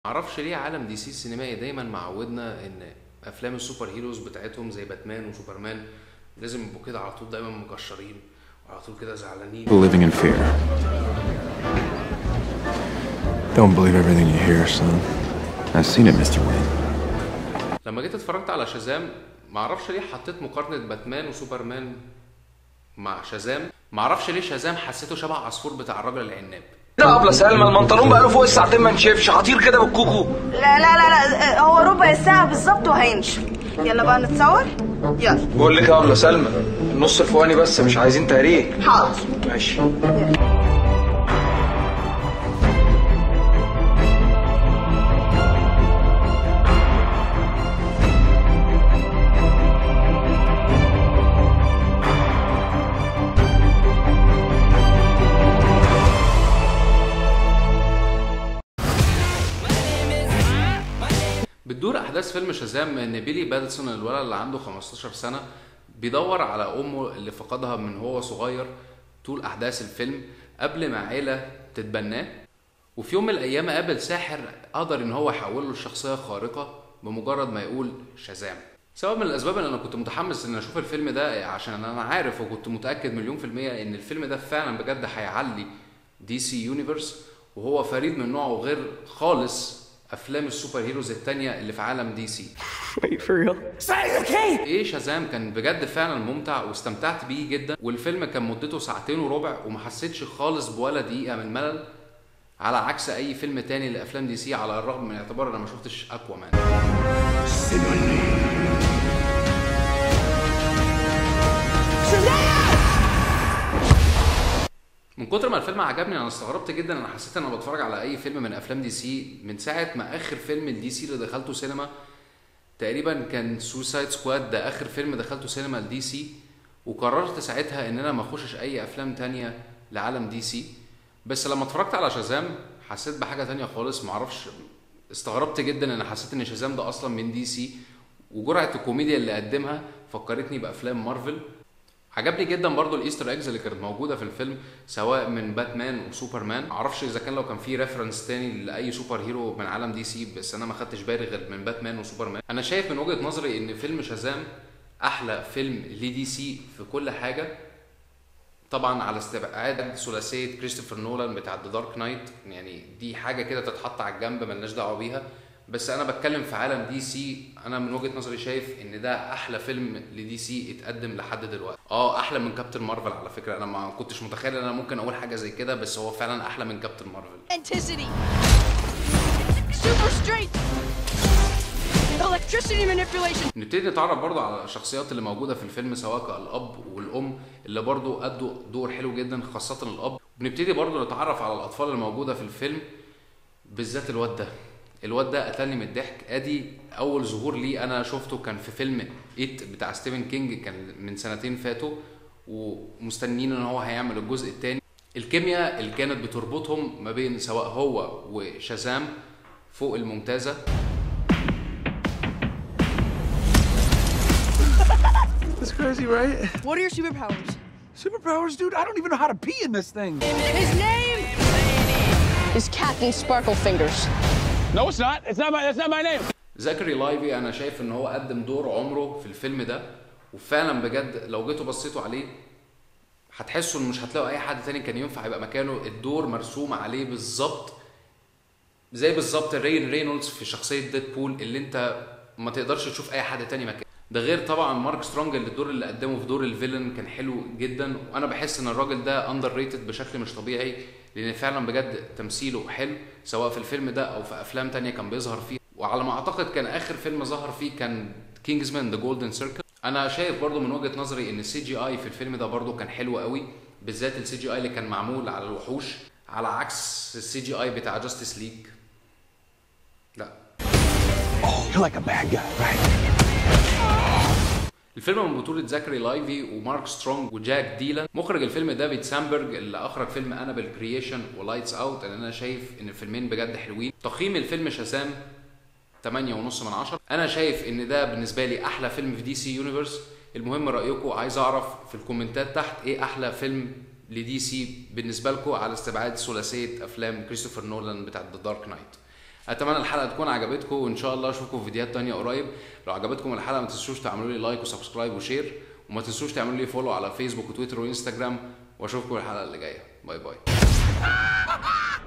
معرفش ليه عالم دي سي السينمائي دايما معودنا ان افلام السوبر هيروز بتاعتهم زي باتمان وسوبرمان لازم يبقوا كده على طول دايما مكشرين وعلى طول كده زعلانين living in fear. Don't believe everything you hear, son. I've seen it, Mr. Wayne. لما جيت اتفرجت على شازام معرفش ليه حطيت مقارنة باتمان وسوبرمان مع شازام معرفش ليه شازام حسيته شبه عصفور بتاع الراجل العناب ده ابله سلمى المنطلون بقاله فوق الساعتين ما نشفش هطير كده بالكوكو لا لا لا لا هو ربع ساعة بالظبط وهينشف يلا بقى نتصور يلا بقول لك يا ابله سلمى النص الفوقاني بس مش عايزين تهريج حاضر ماشي بتدور احداث فيلم شازام ان بيلي بادسون الولد اللي عنده 15 سنه بيدور على امه اللي فقدها من هو صغير طول احداث الفيلم قبل ما عيله تتبناه وفي يوم من الايام قابل ساحر قدر ان هو يحوله لشخصيه خارقه بمجرد ما يقول شازام سبب من الاسباب ان انا كنت متحمس ان اشوف الفيلم ده عشان انا عارف وكنت متاكد مليون في الميه ان الفيلم ده فعلا بجد هيعلي دي سي يونيفرس وهو فريد من نوعه غير خالص افلام السوبر هيروز التانية اللي في عالم دي سي Wait, for real? ايه شازام كان بجد فعلا ممتع واستمتعت بيه جدا والفيلم كان مدته ساعتين وربع وما حسيتش خالص بولا دقيقه من ملل على عكس اي فيلم تاني لافلام دي سي على الرغم من اعتبار انا ما شفتش اقوى مان من كتر ما الفيلم عجبني انا استغربت جدا انا حسيت ان انا بتفرج على اي فيلم من افلام دي سي من ساعه ما اخر فيلم الدي سي اللي دخلته سينما تقريبا كان سوسايد سكواد ده اخر فيلم دخلته سينما لدي سي وقررت ساعتها ان انا ما اخشش اي افلام تانية لعالم دي سي بس لما اتفرجت على شازام حسيت بحاجه تانية خالص معرفش استغربت جدا ان حسيت ان شازام ده اصلا من دي سي وجرعه الكوميديا اللي قدمها فكرتني بافلام مارفل عجبني جدا برضو الايستر ايجز اللي كانت موجوده في الفيلم سواء من باتمان وسوبرمان معرفش اذا كان لو كان في ريفرنس تاني لاي سوبر هيرو من عالم دي سي بس انا ما خدتش بالي غير من باتمان وسوبرمان انا شايف من وجهه نظري ان فيلم شازام احلى فيلم لدي سي في كل حاجه طبعا على استبعاد ثلاثيه كريستوفر نولان بتاع ذا دارك نايت يعني دي حاجه كده تتحط على الجنب ملناش دعوه بيها بس انا بتكلم في عالم دي سي انا من وجهه نظري شايف ان ده احلى فيلم لدي سي اتقدم لحد دلوقتي اه احلى من كابتن مارفل على فكره انا ما كنتش متخيل ان انا ممكن اقول حاجه زي كده بس هو فعلا احلى من كابتن مارفل Authenticity. Super strength. Electricity manipulation. نبتدي نتعرف برضو على الشخصيات اللي موجودة في الفيلم سواء كالأب والأم اللي برضو أدوا دور حلو جدا خاصة الأب بنبتدي برضو نتعرف على الأطفال الموجودة في الفيلم بالذات الواد ده الواد ده قتلني من الضحك ادي اول ظهور ليه انا شفته كان في فيلم ايت بتاع ستيفن كينج كان من سنتين فاتوا ومستنيين ان هو هيعمل الجزء الثاني الكيمياء اللي كانت بتربطهم ما بين سواء هو وشازام فوق الممتازه That's crazy, right? What are your superpowers? Superpowers, dude? I don't even know how to pee in this thing. His name is Captain Sparkle Fingers. No, it's not. It's not my. That's not my name. زاكري لايفي انا شايف ان هو قدم دور عمره في الفيلم ده وفعلا بجد لو جيتوا بصيتوا عليه هتحسوا ان مش هتلاقوا اي حد تاني كان ينفع يبقى مكانه الدور مرسوم عليه بالظبط زي بالظبط رين رينولدز في شخصيه ديدبول اللي انت ما تقدرش تشوف اي حد تاني مكانه ده غير طبعا مارك سترونج اللي الدور اللي قدمه في دور الفيلن كان حلو جدا وانا بحس ان الراجل ده اندر ريتد بشكل مش طبيعي لان فعلا بجد تمثيله حلو سواء في الفيلم ده او في افلام تانية كان بيظهر فيه وعلى ما اعتقد كان اخر فيلم ظهر فيه كان كينجزمان ذا جولدن سيركل انا شايف برضو من وجهه نظري ان السي جي اي في الفيلم ده برضو كان حلو قوي بالذات السي جي اي اللي كان معمول على الوحوش على عكس السي جي اي بتاع جاستس ليج لا You're like a bad guy, right? الفيلم من بطولة زاكري لايفي ومارك سترونج وجاك ديلان مخرج الفيلم دافيد سامبرج اللي اخرج فيلم انابل كرييشن ولايتس اوت اللي انا شايف ان الفيلمين بجد حلوين تقييم الفيلم شاسام 8 ونص من 10 انا شايف ان ده بالنسبة لي احلى فيلم في دي سي يونيفرس المهم رايكم عايز اعرف في الكومنتات تحت ايه احلى فيلم لدي سي بالنسبة لكم على استبعاد ثلاثية افلام كريستوفر نولان بتاعت ذا دارك نايت اتمنى الحلقه تكون عجبتكم وان شاء الله اشوفكم في فيديوهات تانية قريب لو عجبتكم الحلقه ما تنسوش تعملوا لي لايك وسبسكرايب وشير وما تنسوش تعملوا لي فولو على فيسبوك وتويتر وانستجرام واشوفكم الحلقه اللي جايه باي باي